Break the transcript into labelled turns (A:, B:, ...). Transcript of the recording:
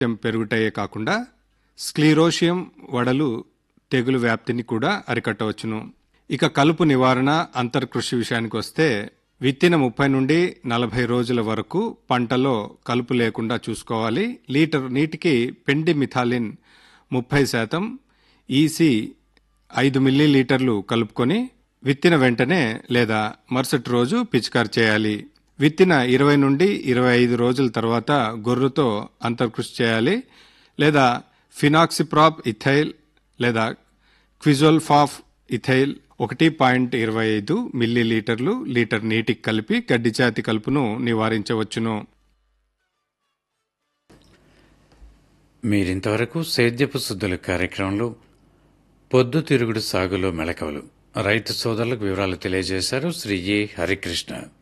A: పెరుగుటయే కాకుండా స్క్లీరోషియం వడలు తెగులు వ్యాప్తిని కూడా అరికట్టవచ్చును ఇక కలుపు నివారణ అంతర్కృషి విషయానికి వస్తే విత్తిన ముప్పై నుండి నలభై రోజుల వరకు పంటలో కలుపు లేకుండా చూసుకోవాలి లీటర్ నీటికి పెండి మిథాలిన్ ముప్పై శాతం ఈసీ ఐదు మిల్లీ లీటర్లు కలుపుకొని విత్తిన వెంటనే లేదా మరుసటి రోజు పిచికారి చేయాలి విత్తిన ఇరవై నుండి ఇరవై ఐదు రోజుల తర్వాత గొర్రుతో అంతర్కృషి చేయాలి లేదా ఫినాక్సిప్రాప్ ఇథైల్ లేదా క్విజోల్ఫాఫ్ ఇథైల్ ఒకటి పాయింట్ ఇరవై ఐదు మిల్లీ లీటర్లు లీటర్ నీటికి కలిపి గడ్డి జాతి కలుపును నివారించవచ్చును
B: మీరింతవరకు సేద్యపు శుద్ధుల కార్యక్రమంలో పొద్దుతిరుగుడు సాగులో మెళకవలు రైతు సోదరులకు వివరాలు తెలియజేశారు శ్రీ ఏ హరికృష్ణ